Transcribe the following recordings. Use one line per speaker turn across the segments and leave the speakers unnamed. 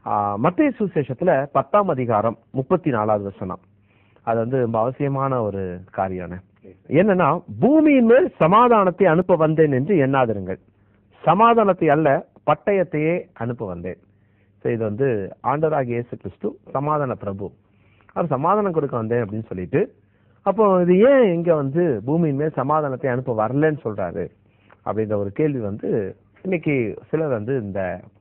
மத்திய சுசேஷத்துல பத்தாம் அதிகாரம் முப்பத்தி நாலாவது வசனம் அது வந்து ரொம்ப அவசியமான ஒரு காரியம் என்னன்னா பூமியின் மேல் சமாதானத்தை அனுப்ப வந்தேன் என்று எண்ணாதிருங்கள் சமாதானத்தை அல்ல பட்டயத்தையே அனுப்ப வந்தேன் So இது வந்து ஆண்டவராகிய இயேசு கிறிஸ்து சமாதான பிரபு அவர் சமாதானம் கொடுக்க வந்தேன் அப்படின்னு சொல்லிட்டு அப்போ இது ஏன் இங்க வந்து பூமியின் மேல் சமாதானத்தை அனுப்ப வரலன்னு சொல்றாரு அப்படின்ற ஒரு கேள்வி வந்து இன்னைக்கு சிலர் வந்து இந்த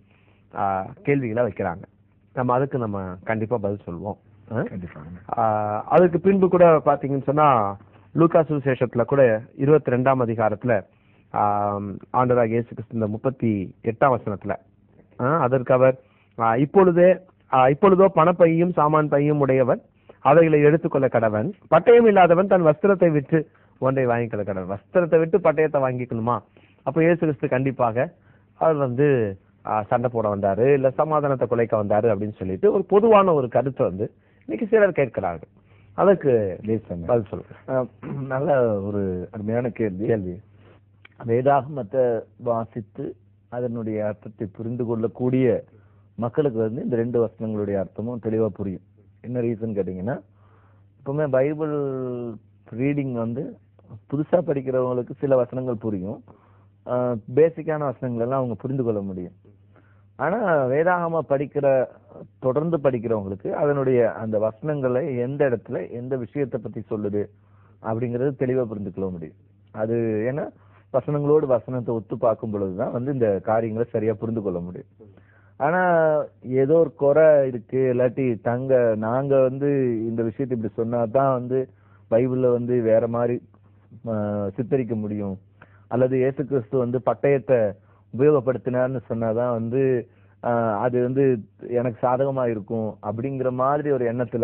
ஆ, கேள்விகளை வைக்கிறாங்க நம்ம அதுக்கு நம்ம கண்டிப்பா பதில் சொல்வோம் ஆ?
கண்டிப்பாங்க
ஆஹ் அதுக்கு பின்பு கூட பாத்தீங்கன்னு சொன்னா லூக்கா சுவிசேஷத்துல கூட இருபத்தி ரெண்டாம் அதிகாரத்துல ஆஹ் ஆண்டவராகிய இயேசு கிறிஸ்து இந்த முப்பத்தி எட்டாம் வசனத்துல ஆஹ் அதற்கு அவர் ஆஹ் இப்பொழுதே ஆஹ் இப்பொழுதோ பணப்பையும் சாமான் பையும் உடையவன் அவைகளை எடுத்துக்கொள்ள கடவன் பட்டயம் இல்லாதவன் தன் வஸ்திரத்தை விட்டு ஒன்றை வாங்கிக்கொள்ள கடவன் வஸ்திரத்தை விட்டு பட்டயத்தை வாங்கிக்கணுமா அப்ப இயேசு கிறிஸ்து கண்டிப்பாக அவர் வந்து ஆஹ் சண்டை போட வந்தாரு இல்ல சமாதானத்தை குலைக்க வந்தாரு அப்படின்னு சொல்லிட்டு ஒரு பொதுவான ஒரு கருத்தை வந்து இன்னைக்கு சிலர் கேட்கிறார்கள் அதற்கு
தேசங்க
பதில் சொல்லுங்க
அஹ், நல்ல ஒரு அருமையான கேள்வி
கேள்வி
வேதாகமத்தை வாசித்து அதனுடைய அர்த்தத்தை புரிந்து கொள்ளக்கூடிய மக்களுக்கு வந்து இந்த ரெண்டு வசனங்களுடைய அர்த்தமும் தெளிவா புரியும் என்ன ரீசன் கேட்டீங்கன்னா எப்பவுமே பைபிள் ரீடிங் வந்து புதுசா படிக்கிறவங்களுக்கு சில வசனங்கள் புரியும் பேசிக்கான வசனங்கள் எல்லாம் அவங்க புரிந்து கொள்ள முடியும் ஆனா வேதாகம படிக்கிற தொடர்ந்து படிக்கிறவங்களுக்கு அதனுடைய அந்த வசனங்களை எந்த இடத்துல எந்த விஷயத்தை பத்தி சொல்லுது அப்படிங்கறது தெளிவா புரிந்து கொள்ள முடியும் அது ஏன்னா வசனங்களோடு வசனத்தை ஒத்து பார்க்கும் பொழுதுதான் வந்து இந்த காரியங்களை சரியா புரிந்து கொள்ள முடியும் ஆனா ஏதோ ஒரு குறை இருக்கு இல்லாட்டி தங்க நாங்க வந்து இந்த விஷயத்தை இப்படி சொன்னாதான் வந்து பைபிள்ல வந்து வேற மாதிரி ஆஹ், சித்தரிக்க முடியும் அல்லது இயேசு கிறிஸ்து வந்து பட்டயத்தை உபயோகப்படுத்தினார்னு சொன்னாதான் வந்து ஆஹ், அது வந்து எனக்கு சாதகமா இருக்கும் அப்படிங்கிற மாதிரி ஒரு எண்ணத்துல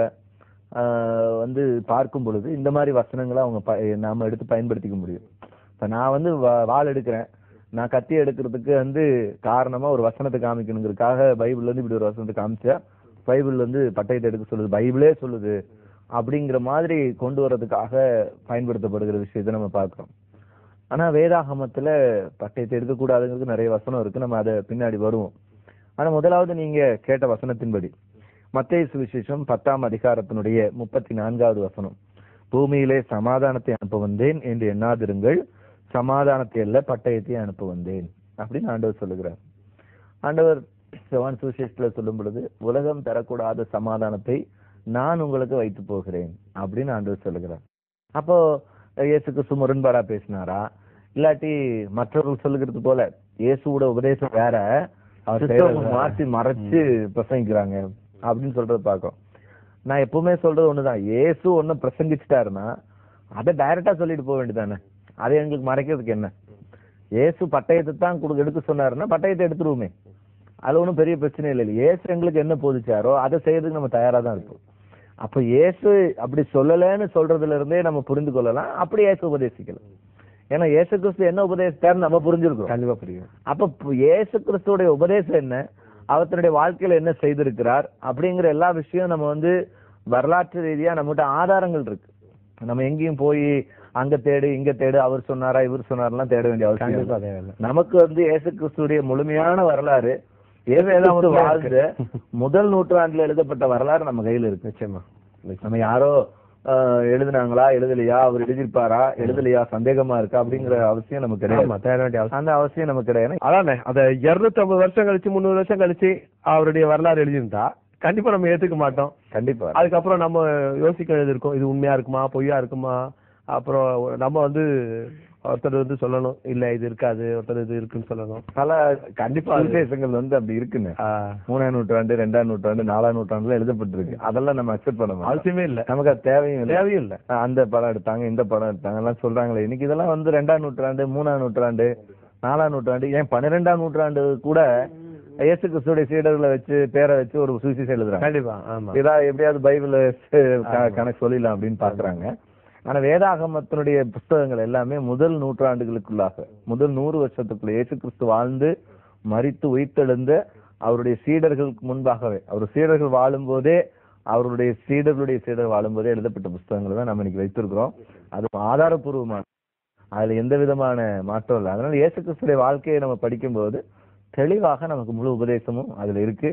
ஆஹ், வந்து பார்க்கும் பொழுது இந்த மாதிரி வசனங்களை அவங்க ப- நாம எடுத்து பயன்படுத்திக்க முடியும் இப்ப நான் வந்து வா- வாள் எடுக்கிறேன் நான் கத்தி எடுக்கிறதுக்கு வந்து காரணமா ஒரு வசனத்தை காமிக்கணுங்கிறதுக்காக பைபிள்ல இருந்து இப்படி ஒரு வசனத்தை காமிச்சா பைபிள் வந்து பட்டயத்தை எடுக்க சொல்லுது பைபிளே சொல்லுது அப்படிங்கிற மாதிரி கொண்டு வர்றதுக்காக பயன்படுத்தப்படுகிற விஷயத்தை நம்ம பார்க்கிறோம் ஆனா வேதாகமத்துல பட்டயத்தை எடுக்கக்கூடாதுங்கிறது நிறைய வசனம் இருக்கு நம்ம அதை பின்னாடி வருவோம் ஆனா முதலாவது நீங்க கேட்ட வசனத்தின்படி மத்தேயு சுவிசேஷம் பத்தாம் அதிகாரத்தினுடைய முப்பத்தி நான்காவது வசனம் பூமியிலே சமாதானத்தை அனுப்ப வந்தேன் என்று எண்ணாதிருங்கள் சமாதானத்தை அல்ல பட்டயத்தை அனுப்ப வந்தேன் அப்படின்னு ஆண்டவர் சொல்லுகிறார் ஆண்டவர் செவான் சுவிசேஷத்துல சொல்லும் பொழுது உலகம் தரக்கூடாத சமாதானத்தை நான் உங்களுக்கு வைத்து போகிறேன் அப்படின்னு ஆண்டவர் சொல்லுகிறார் அப்போ இயேசு கிறிஸ்து முரண்பாடா பேசினாரா இல்லாட்டி மற்றவர்கள் சொல்லுகிறது போல இயேசுவோட உபதேசம் வேற அவர்
கிறிஸ்தவ
மாற்றி மறைச்சு பிரசங்கிக்கிறாங்க அப்படின்னு சொல்றத பார்க்கிறோம் நான் எப்பவுமே சொல்றது ஒண்ணுதான் இயேசு ஒண்ணு பிரசங்கிச்சிட்டாருன்னா அதை டைரக்டா சொல்லிட்டு போக வேண்டியதானே அதை எங்களுக்கு மறைக்கிறதுக்கு என்ன இயேசு பட்டயத்தை தான் கொடுக்க எடுக்க சொன்னாருன்னா பட்டயத்தை எடுத்துருவோமே அது ஒண்ணும் பெரிய பிரச்சனை இல்லை இயேசு எங்களுக்கு என்ன போதிச்சாரோ அதை செய்யறதுக்கு நம்ம தயாரா தான் இருப்போம் அப்ப இயேசு அப்படி சொல்லலைன்னு சொல்றதுல இருந்தே நம்ம புரிந்து கொள்ளலாம் அப்படி இயேசு உபதேசிக்கலாம் ஏன்னா இயேசு கிறிஸ்து என்ன உபதேசித்தாருன்னு நம்ம புரிஞ்சிருக்கோம்
கண்டிப்பா புரியும்
அப்ப பு- இயேசு கிறிஸ்துவோட உபதேசம் என்ன அவர் தன்னுடைய வாழ்க்கையில என்ன செய்திருக்கிறார் அப்படிங்கிற எல்லா விஷயம் நம்ம வந்து வரலாற்று ரீதியா நம்மகிட்ட ஆதாரங்கள் இருக்கு நம்ம எங்கேயும் போய் அங்க தேடு இங்க தேடு அவர் சொன்னாரா இவர் சொன்னாரெல்லாம் தேட வேண்டிய அவசியம் இல்லை.
கண்டிப்பா தேவையில்லை
நமக்கு வந்து இயேசு கிறிஸ்துடைய முழுமையான வரலாறு இயேசு கிறிஸ்து வாழ்ந்த முதல் நூற்றாண்டுல எழுதப்பட்ட வரலாறு நம்ம கையில இருக்கு
நிச்சயமா
நம்ம யாரோ ஆஹ், எழுதுனாங்களா எழுதலையா அவர் எழுதியிருப்பாரா எழுதலையா சந்தேகமா இருக்கா அப்படிங்கிற அவசியம் நமக்கு கிடையாது
ஆமா தேட வேண்டிய அவசியம்
அந்த அவசியம் நமக்கு கிடையாது
அதானே அத இருநூத்தி ஐம்பது வருஷம் கழிச்சு முந்நூறு வருஷம் கழிச்சு அவருடைய வரலாறு எழுதியிருந்தா கண்டிப்பா நம்ம ஏத்துக்க மாட்டோம்
கண்டிப்பா
அதுக்கப்புறம் நம்ம யோசிக்க வேண்டியது இருக்கும் இது உண்மையா இருக்குமா பொய்யா இருக்குமா அப்புறம் நம்ம வந்து ஒருத்தர் வந்து சொல்லணும் இல்ல இது இருக்காது ஒருத்தர் இது இருக்குன்னு சொல்லணும்
பல கண்டிப்பா விசேஷங்கள் வந்து அப்படி இருக்குன்னு
ஆஹ்
மூணாம் நூற்றாண்டு ரெண்டாம் நூற்றாண்டு நாலாம் நூற்றாண்டுல எழுதப்பட்டிருக்கு அதெல்லாம் நம்ம அக்செப்ட் பண்ண மாட்டோம்
அவசியமே இல்ல
நமக்கு அது தேவையும் இல்லை
தேவையும் இல்ல
ஆஹ் அந்த படம் எடுத்தாங்க இந்த படம் எடுத்தாங்க எல்லாம் சொல்றாங்களே இன்னைக்கு இதெல்லாம் வந்து ரெண்டாம் நூற்றாண்டு மூணாம் நூற்றாண்டு நாலாம் நூற்றாண்டு ஏன் பன்னிரெண்டாம் நூற்றாண்டு கூட இயேசு கிறிஸ்துடைய சீடர்களை வச்சு பேரை வச்சு ஒரு சுவிசேஷம் எழுதுறாங்க
கண்டிப்பா ஆமா
இதா எப்படியாவது பைபிள் கணக்கு சொல்லிடலாம் அப்படின்னு பாக்குறாங்க ஆனா வேதாகமத்தினுடைய புஸ்தகங்கள் எல்லாமே முதல் நூற்றாண்டுகளுக்குள்ளாக முதல் நூறு வருஷத்துக்குள்ள இயேசு கிறிஸ்து வாழ்ந்து மரித்து உயிர்த்தெழுந்த அவருடைய சீடர்களுக்கு முன்பாகவே அவர் சீடர்கள் வாழும்போதே அவருடைய சீடர்களுடைய சீடர் வாழும்போதே எழுதப்பட்ட புஸ்தகங்களை தான் நம்ம இன்னைக்கு வைத்திருக்கிறோம் அது ஆதாரபூர்வமான அதுல எந்த விதமான மாற்றம் இல்லை அதனால இயேசு கிறிஸ்துடைய வாழ்க்கையை நம்ம படிக்கும்போது தெளிவாக நமக்கு முழு உபதேசமும் அதுல இருக்கு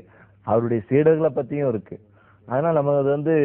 அவருடைய சீடர்களை பத்தியும் இருக்கு அதனால நம்ம அது வந்து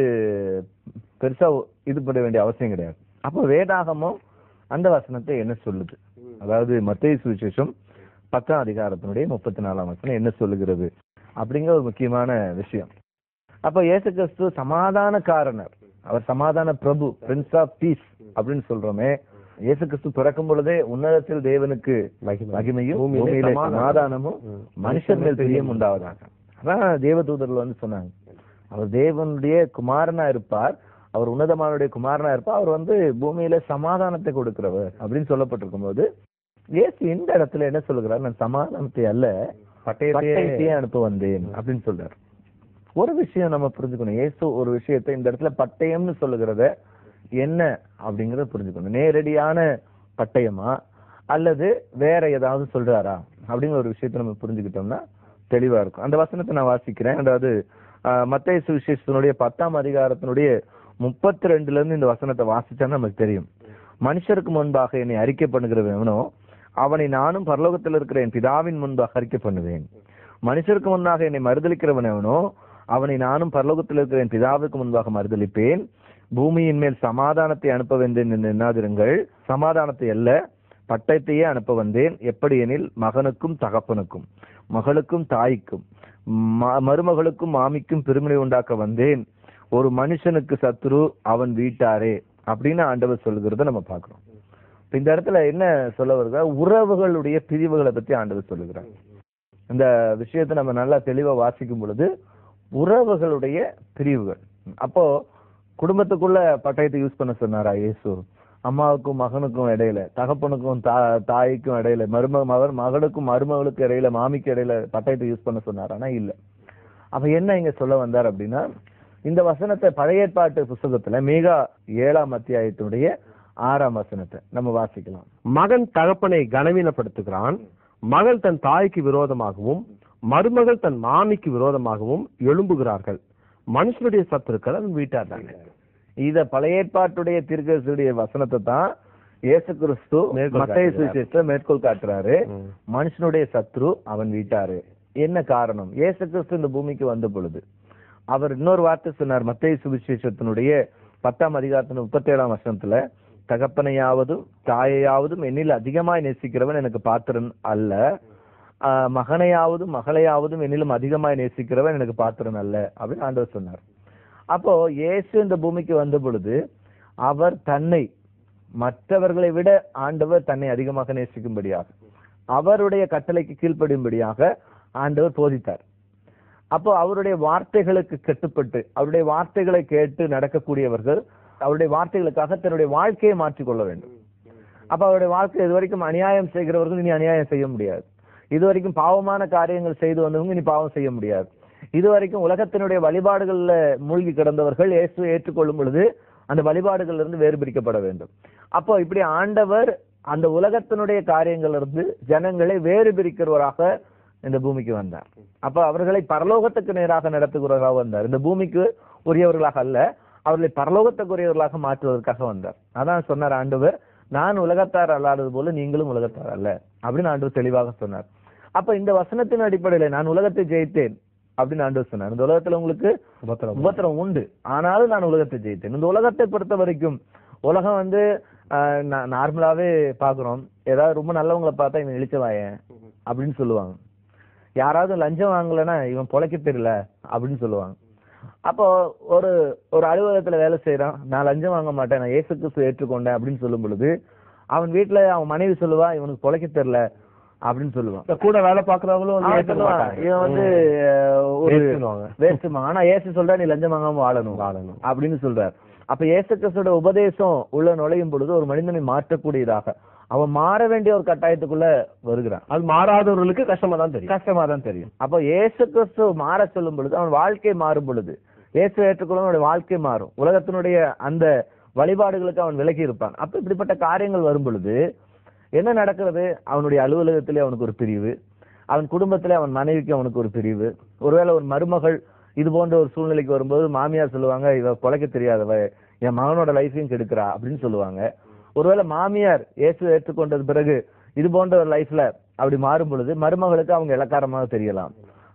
பெருசா இது பண்ண வேண்டிய அவசியம் கிடையாது அப்போ வேதாகமம் அந்த வசனத்தை என்ன சொல்லுது அதாவது மத்திய சுவிசேஷம் பத்தாம் அதிகாரத்தினுடைய முப்பத்தி நாலாம் வசனம் என்ன சொல்லுகிறது அப்படிங்கிற ஒரு முக்கியமான விஷயம் அப்ப இயேசு கிறிஸ்து சமாதான காரணர் அவர் சமாதான பிரபு பிரின்ஸ் ஆஃப் பீஸ் அப்படின்னு சொல்றோமே இயேசு கிறிஸ்து பிறக்கும் பொழுதே உன்னதத்தில் தேவனுக்கு
மகிமை.
மகிமையும்
பூமியிலே
பூமியிலே
சமாதானம்.
சமாதானமும்
ம்.
மனுஷர் மேல் பிரியம் உண்டாவதாக அதான் தேவதூதர்கள் வந்து சொன்னாங்க அவர் தேவனுடைய குமாரனா இருப்பார் அவர் உன்னதமானுடைய குமாரனா இருப்பார் அவர் வந்து பூமியில சமாதானத்தை கொடுக்கிறவர் அப்படின்னு சொல்லப்பட்டிருக்கும் போது இயேசு இந்த இடத்துல என்ன சொல்லுகிறார் நான் சமாதானத்தை அல்ல
பட்டயத்தையே
பட்டயத்தையே அனுப்ப வந்தேன் அப்படின்னு சொல்றாரு ஒரு விஷயம் நம்ம புரிஞ்சுக்கணும் இயேசு ஒரு விஷயத்தை இந்த இடத்துல பட்டயம்னு சொல்லுகிறத என்ன அப்படிங்கறத புரிஞ்சுக்கணும் நேரடியான பட்டயமா அல்லது வேற ஏதாவது சொல்றாரா அப்படிங்கிற ஒரு விஷயத்தை நம்ம புரிஞ்சுக்கிட்டோம்னா தெளிவா இருக்கும் அந்த வசனத்தை நான் வாசிக்கிறேன் அதாவது ஆஹ், மத்தேயு சுவிசேஷத்தினுடைய பத்தாம் அதிகாரத்தினுடைய முப்பத்தி ரெண்டுல இருந்து இந்த வசனத்தை வாசிச்சா நமக்கு தெரியும் மனுஷருக்கு முன்பாக என்னை அறிக்கை பண்ணுகிறவனோ அவனை நானும் பரலோகத்தில் இருக்கிற என் பிதாவின் முன்பாக அறிக்கை பண்ணுவேன் மனுஷருக்கு முன்னாக என்னை மறுதலிக்கிறவனவனோ அவனை நானும் பரலோகத்தில் இருக்கிற என் பிதாவுக்கு முன்பாக மறுதலிப்பேன் பூமியின் மேல் சமாதானத்தை அனுப்ப வந்தேன் என்று எண்ணாதிருங்கள் சமாதானத்தை அல்ல பட்டயத்தையே அனுப்ப வந்தேன் எப்படி எனில் மகனுக்கும் தகப்பனுக்கும் மகளுக்கும் தாய்க்கும் ம- மருமகளுக்கும் மாமிக்கும் பெருமினை உண்டாக்க வந்தேன் ஒரு மனுஷனுக்கு சத்துரு அவன் வீட்டாரே அப்படின்னு ஆண்டவர் சொல்லுகிறத நம்ம பார்க்கிறோம் இப்ப இந்த இடத்துல என்ன சொல்ல வருதா உறவுகளுடைய பிரிவுகளை பத்தி ஆண்டவர் சொல்லுகிறார் இந்த விஷயத்தை நம்ம நல்லா தெளிவா வாசிக்கும் பொழுது உறவுகளுடைய பிரிவுகள் அப்போ குடும்பத்துக்குள்ள பட்டயத்தை யூஸ் பண்ண சொன்னாரா இயேசு அம்மாவுக்கும் மகனுக்கும் இடையில தகப்பனுக்கும் தா- தாய்க்கும் இடையில மரும மகன் மகனுக்கும் மருமகளுக்கு இடையில மாமிக்கு இடையில பட்டயத்தை யூஸ் பண்ண சொன்னாரானா இல்ல அப்ப என்ன இங்க சொல்ல வந்தார் அப்படின்னா இந்த வசனத்தை பழைய ஏற்பாட்டு புஸ்தகத்துல மீகா ஏழாம் அத்தியாயத்தினுடைய ஆறாம் வசனத்தை நம்ம வாசிக்கலாம்
மகன் தகப்பனை கனவீனப்படுத்துகிறான் மகள் தன் தாய்க்கு விரோதமாகவும் மருமகள் தன் மாமிக்கு விரோதமாகவும் எழும்புகிறார்கள் மனுஷனுடைய சத்துருக்கள் அவன் வீட்டார் தானே
இத பழைய ஏற்பாட்டுடைய தீர்க்கதரிசியுடைய வசனத்தை தான் இயேசு கிறிஸ்து
மேற்கோள்
மத்திய
காட்டுகிறார்.
சுவிசேஷத்துல மேற்கோள் காட்டுறாரு
ம்.
மனுஷனுடைய சத்ரு அவன் வீட்டாரு என்ன காரணம் இயேசு கிறிஸ்து இந்த பூமிக்கு வந்த பொழுது அவர் இன்னொரு வார்த்தை சொன்னார் மத்திய சுவிசேஷத்தினுடைய பத்தாம் அதிகாரத்தின் முப்பத்தி ஏழாம் வசனத்துல தகப்பனையாவதும் தாயையாவதும் என்னில் அதிகமாய் நேசிக்கிறவன் எனக்கு பாத்திரன் அல்ல ஆஹ் மகனையாவதும் மகளையாவதும் என்னிலும் அதிகமாய் நேசிக்கிறவன் எனக்கு பாத்திரன் அல்ல அப்படின்னு ஆண்டவர் சொன்னார் அப்போ இயேசு இந்த பூமிக்கு வந்த பொழுது அவர் தன்னை மற்றவர்களை விட ஆண்டவர் தன்னை அதிகமாக நேசிக்கும்படியாக அவருடைய கட்டளைக்கு கீழ்ப்படியும்படியாக ஆண்டவர் போதித்தார் அப்போ அவருடைய வார்த்தைகளுக்கு கட்டுப்பட்டு அவருடைய வார்த்தைகளை கேட்டு நடக்கக்கூடியவர்கள் அவருடைய வார்த்தைகளுக்காக தன்னுடைய வாழ்க்கையை மாற்றிக்கொள்ள வேண்டும் அப்ப அவருடைய வாழ்க்கை இதுவரைக்கும் அநியாயம் செய்கிறவர்கள் இனி அநியாயம் செய்ய முடியாது இதுவரைக்கும் பாவமான காரியங்கள் செய்து வந்தவங்க இனி பாவம் செய்ய முடியாது இதுவரைக்கும் உலகத்தினுடைய வழிபாடுகள்ல மூழ்கி கிடந்தவர்கள் இயேசு ஏற்றுக்கொள்ளும் பொழுது அந்த வழிபாடுகள்ல இருந்து வேறு பிரிக்கப்பட வேண்டும் அப்போ இப்படி ஆண்டவர் அந்த உலகத்தினுடைய காரியங்கள்ல இருந்து ஜனங்களை வேறு பிரிக்கிறவராக இந்த பூமிக்கு வந்தார் அப்ப அவர்களை பரலோகத்துக்கு நேராக நடத்துகிறவராக வந்தார் இந்த பூமிக்கு உரியவர்களாக அல்ல அவர்களை பரலோகத்துக்குரியவர்களாக மாற்றுவதற்காக வந்தார் அதான் சொன்னார் ஆண்டவர் நான் உலகத்தார் அல்லாதது போல நீங்களும் உலகத்தார் அல்ல அப்படின்னு ஆண்டவர் தெளிவாக சொன்னார் அப்ப இந்த வசனத்தின் அடிப்படையில நான் உலகத்தை ஜெயித்தேன் அப்படின்னு ஆண்டவர் சொன்னார் இந்த உலகத்துல உங்களுக்கு
உபத்திரவம்.
உபத்திரம் உண்டு ஆனாலும் நான் உலகத்தை ஜெயித்தேன் இந்த உலகத்தை பொறுத்த வரைக்கும் உலகம் வந்து ஆஹ், நா- நார்மலாவே பாக்குறோம் ஏதாவது ரொம்ப நல்லவங்களை பார்த்தா இவன் இழிச்சவாயன் அப்படின்னு சொல்லுவாங்க யாராவது லஞ்சம் வாங்கலைன்னா இவன் பொழைக்க தெரியல அப்படின்னு சொல்லுவாங்க அப்போ ஒரு ஒரு அலுவலகத்துல வேலை செய்யறான் நான் லஞ்சம் வாங்க மாட்டேன் நான் ஏசு கிறிஸ்து ஏற்றுக்கொண்டேன் அப்படின்னு சொல்லும் பொழுது அவன் வீட்டுல அவன் மனைவி சொல்லுவா இவனுக்கு பொழைக்க தெரியல அப்படின்னு சொல்லுவான்
இந்த கூட வேலை பாக்குறவங்களும் வந்து
அவன்
ஏத்துக்க
சொல்லுவான்,
மாட்டாங்க.
இவன் வந்து
ம்.
அஹ், ஒரு
வேஸ்ட்டுன்னுவாங்க.
வேஸ்ட்டுமா ஆனா ஏசு சொல்றா நீ லஞ்சம் வாங்காம வாழணும்
வாழணும்.
அப்படின்னு சொல்றார் அப்ப ஏசு கிறிஸ்துவோட உபதேசம் உள்ள நுழையும் பொழுது ஒரு மனிதனை மாற்றக்கூடியதாக அவன் மாற வேண்டிய ஒரு கட்டாயத்துக்குள்ள வருகிறான்
அது மாறாதவர்களுக்கு கஷ்டமா தான் தெரியும்
கஷ்டமா தான் தெரியும் அப்போ ஏசு கிறிஸ்து மாற சொல்லும் பொழுது அவன் வாழ்க்கை மாறும் பொழுது இயேசு ஏற்றுக்கொள்ளும் அவனுடைய வாழ்க்கை மாறும் உலகத்தினுடைய அந்த வழிபாடுகளுக்கு அவன் விலகி இருப்பான் அப்ப இப்படிப்பட்ட காரியங்கள் வரும் பொழுது என்ன நடக்கிறது அவனுடைய அலுவலகத்திலே அவனுக்கு ஒரு பிரிவு அவன் குடும்பத்திலே அவன் மனைவிக்கு அவனுக்கு ஒரு பிரிவு ஒருவேளை ஒரு மருமகள் இது போன்ற ஒரு சூழ்நிலைக்கு வரும்போது மாமியார் சொல்லுவாங்க இவ பொழைக்க தெரியாதவ என் மகனோட லைஃபையும் கெடுக்கிறா அப்படின்னு சொல்லுவாங்க ஒருவேளை மாமியார் இயேசு ஏற்றுக்கொண்டது பிறகு இது போன்ற ஒரு லைஃப்ல அப்படி மாறும் பொழுது மருமகளுக்கு அவங்க இலக்காரமாக தெரியலாம்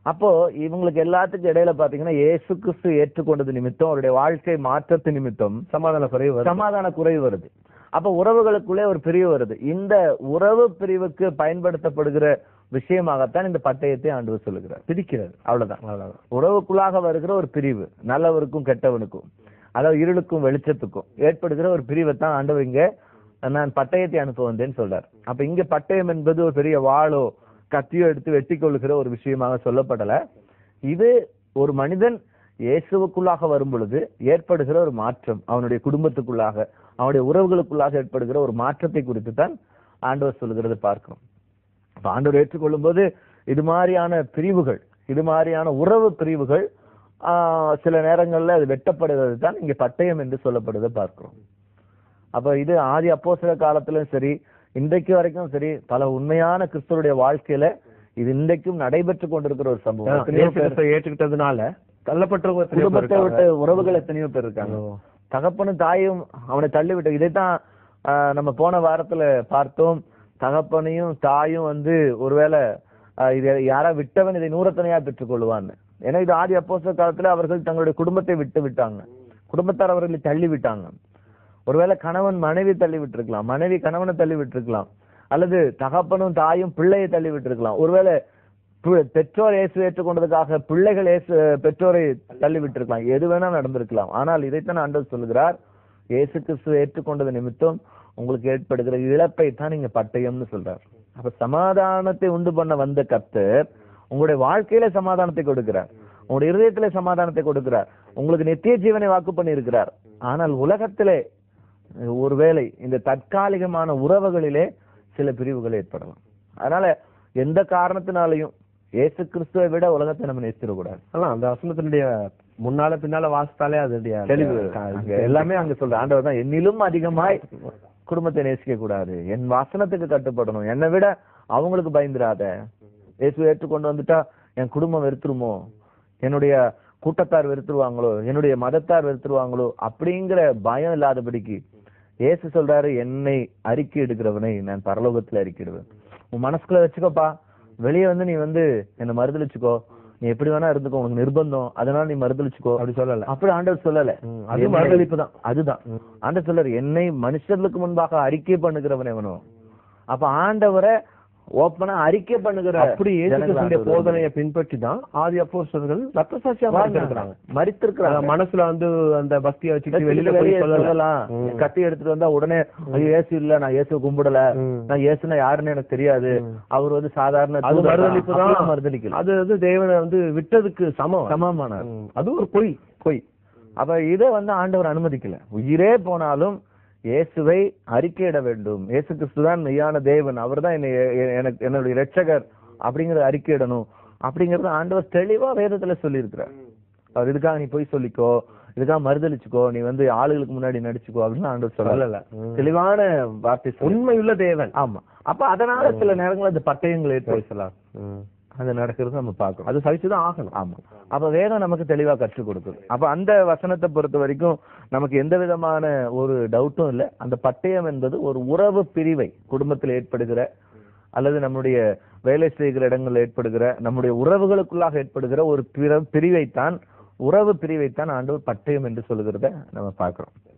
அப்போ இவங்களுக்கு எல்லாத்துக்கும் இடையில பாத்தீங்கன்னா இயேசு கிறிஸ்து ஏற்றுக்கொண்டது நிமித்தம் அவருடைய வாழ்க்கை மாற்றத்து நிமித்தம்
சமாதான குறைவு வருது.
சமாதான குறைவு வருது அப்ப உறவுகளுக்குள்ளே ஒரு பிரிவு வருது இந்த உறவு பிரிவுக்கு பயன்படுத்தப்படுகிற விஷயமாகத்தான் இந்த பட்டயத்தை ஆண்டவர் சொல்லுகிறார்
பிரிக்கிறது
அவ்வளவுதான்
அவ்வளவுதான்
உறவுக்குள்ளாக வருகிற ஒரு பிரிவு நல்லவருக்கும் கெட்டவனுக்கும் அதாவது இருளுக்கும் வெளிச்சத்துக்கும் ஏற்படுகிற ஒரு பிரிவை தான் ஆண்டவர் இங்க நான் பட்டயத்தை அனுப்ப வந்தேன்னு சொல்றார் அப்ப இங்க பட்டயம் என்பது ஒரு பெரிய வாளோ கத்தியோ எடுத்து வெட்டி கொள்ளுகிற ஒரு விஷயமாக சொல்லப்படல இது ஒரு மனிதன் இயேசுவுக்குள்ளாக வரும் பொழுது ஏற்படுகிற ஒரு மாற்றம் அவனுடைய குடும்பத்துக்குள்ளாக அவனுடைய உறவுகளுக்குள்ளாக ஏற்படுகிற ஒரு மாற்றத்தை குறித்து தான் ஆண்டவர் சொல்லுகிறது பார்க்கிறோம் அப்ப ஆண்டவர் ஏற்றுக்கொள்ளும் போது இது மாதிரியான பிரிவுகள் இது மாதிரியான உறவு பிரிவுகள் ஆஹ், சில நேரங்கள்ல அது வெட்டப்படுகிறது தான் இங்க பட்டயம் என்று சொல்லப்படுவதை பார்க்கிறோம் அப்ப இது ஆதி அப்போ சில காலத்திலும் சரி இன்றைக்கு வரைக்கும் சரி பல உண்மையான கிறிஸ்தவருடைய வாழ்க்கையில இது இன்றைக்கும் நடைபெற்று கொண்டிருக்கிற ஒரு சம்பவம் எத்தனையோ
இயேசு
பேர்
கிறிஸ்துவை ஏற்றுக்கிட்டதுனால தள்ளப்பட்டவங்க எத்தனையோ பேர்
குடும்பத்தை
இருக்காங்க.
விட்டு உறவுகள் எத்தனையோ பேர் இருக்காங்க
ஓ.
தகப்பனும் தாயும் அவனை தள்ளி விட்டு இதைத்தான் ஆஹ், நம்ம போன வாரத்துல பார்த்தோம் தகப்பனையும் தாயும் வந்து ஒருவேளை ஆஹ், இது யாரா விட்டவன் இதை நூறத்தனையா பெற்றுக் கொள்வான்னு ஏன்னா இது ஆதி அப்போஸ்தல காலத்துல அவர்கள் தங்களுடைய குடும்பத்தை விட்டு விட்டாங்க குடும்பத்தார் அவர்களை தள்ளி விட்டாங்க ஒருவேளை கணவன் மனைவி தள்ளி விட்டிருக்கலாம் மனைவி கணவனை தள்ளி விட்டிருக்கலாம் அல்லது தகப்பனும் தாயும் பிள்ளையை தள்ளி விட்டிருக்கலாம் ஒருவேளை பி- பெற்றோர் இயேசு ஏற்றுக்கொண்டதுக்காக பிள்ளைகள் இயேசு பெற்றோரை தள்ளி விட்டிருக்கலாம் எது வேணா நடந்திருக்கலாம் ஆனால் இதைத்தான் ஆண்டவர் சொல்லுகிறார் இயேசு கிறிஸ்து ஏற்றுக்கொண்டது நிமித்தம் உங்களுக்கு ஏற்படுகிற இழப்பை தான் நீங்க பட்டயம்னு சொல்றார் அப்ப சமாதானத்தை உண்டு பண்ண வந்த கர்த்தர் உங்களுடைய வாழ்க்கையில சமாதானத்தை கொடுக்கிறார் உங்களுடைய இருதயத்திலே சமாதானத்தை கொடுக்கிறார் உங்களுக்கு நித்திய ஜீவனை வாக்கு பண்ணி இருக்கிறார் ஆனால் உலகத்திலே ஒருவேளை இந்த தற்காலிகமான உறவுகளிலே சில பிரிவுகள் ஏற்படலாம் அதனால எந்த காரணத்தினாலையும் இயேசு கிறிஸ்துவை விட உலகத்தை நம்ம நேசிடக்கூடாது
அதான் அந்த வசனத்தினுடைய முன்னால பின்னால வாசித்தாலே அதனுடைய அந்த
தெளிவு
க-
அங்க எல்லாமே அங்க சொல்ற ஆண்டவர் தான் என்னிலும் அதிகமாய் குடும்பத்தை நேசிக்க கூடாது என் வசனத்துக்கு கட்டுப்படணும் என்னை விட அவங்களுக்கு பயந்துராத இயேசு ஏற்றுக்கொண்டு வந்துட்டா என் குடும்பம் வெறுத்துருமோ என்னுடைய கூட்டத்தார் வெறுத்துருவாங்களோ என்னுடைய மதத்தார் வெறுத்துருவாங்களோ அப்படிங்கிற பயம் இல்லாதபடிக்கு இயேசு சொல்றாரு என்னை அறிக்கை எடுக்கிறவனை நான் பரலோகத்துல அறிக்கையிடுவேன் உன் மனசுக்குள்ள வச்சுக்கோப்பா வெளியே வந்து நீ வந்து என்னை மறுதளிச்சுக்கோ நீ எப்படி வேணா இருந்துக்கோ உனக்கு நிர்பந்தம் அதனால நீ மறுதளிச்சுக்கோ
அப்படி சொல்லல
அப்படி ஆண்டவர் சொல்லல
ம், அது
என்னை-
மறுதளிப்பு தான்
அதுதான் ஆண்டவர் சொல்றாரு என்னை மனுஷர்களுக்கு முன்பாக அறிக்கை பண்ணுகிறவன் எவனோ அப்ப ஆண்டவரை ஓப்பனா அறிக்கை பண்ணுகிற
அப்படி இயேசு
ஜனங்கள்
கிறிஸ்துவின்
ஆண்டவர்
போதனையை பின்பற்றி தான் ஆதி அப்போஸ்தலர்கள் ரத்த சாட்சியா
வாழ்ந்திருக்கிறாங்க.
இருக்கிறாங்க
மரித்திருக்கிறாங்க
மனசுல வந்து அந்த பக்தியை வச்சுக்கிட்டு வெளியில போய்
வெளியே
சொல்லல
சொல்லலாம்
ம்.
கத்தி எடுத்துட்டு வந்தா உடனே ஐயோ இயேசு இல்ல நான் இயேசு கும்பிடல
ம்.
நான் இயேசுனா யாருன்னு எனக்கு தெரியாது அவர் வந்து சாதாரண
அது
தூதர் தான்.
மறுதளிப்பு தான்.
அப்படிலாம் மறுதளிக்கல
அது வந்து தேவனை வந்து விட்டதுக்கு சமம்
சமமானார்
ம். அது ஒரு பொய்
பொய் அப்ப இதை வந்து ஆண்டவர் அனுமதிக்கல உயிரே போனாலும் இயேசுவை அறிக்கையிட வேண்டும் இயேசு கிறிஸ்து தான் மெய்யான தேவன் அவர்தான் என்னை எ- எனக்கு என்னுடைய இரட்சகர் அப்படிங்கறத அறிக்கையிடணும் அப்படிங்கறத ஆண்டவர் தெளிவா வேதத்துல சொல்லியிருக்கிறார் அவர் இதுக்காக நீ போய் சொல்லிக்கோ இதுக்காக மறுதளிச்சுக்கோ நீ வந்து ஆளுகளுக்கு முன்னாடி நடிச்சுக்கோ அப்படின்னு ஆண்டவர் சொல்லல
சொல்லல ம்.
தெளிவான வார்த்தை சொல்லி
உண்மையுள்ள தேவன்
ஆமா அப்ப அதனால சில நேரங்கள்ல அந்த பட்டயங்கள் ஏற்படும்
பேசலாம் ம்.
அது நடக்கிறது நம்ம பார்க்கணும்
அது சகிச்சுதான் ஆகணும்
ஆமா அப்ப வேதம் நமக்கு தெளிவா கற்றுக் கொடுக்குது அப்ப அந்த வசனத்தை பொறுத்த வரைக்கும் நமக்கு எந்த விதமான ஒரு டவுட்டும் இல்லை அந்த பட்டயம் என்பது ஒரு உறவு பிரிவை குடும்பத்தில் ஏற்படுகிற அல்லது நம்முடைய வேலை செய்கிற இடங்களில் ஏற்படுகிற நம்முடைய உறவுகளுக்குள்ளாக ஏற்படுகிற ஒரு பிற பிரிவைத்தான் உறவு பிரிவைத்தான் ஆண்டவர் பட்டயம் என்று சொல்லுகிறத நம்ம பார்க்கிறோம்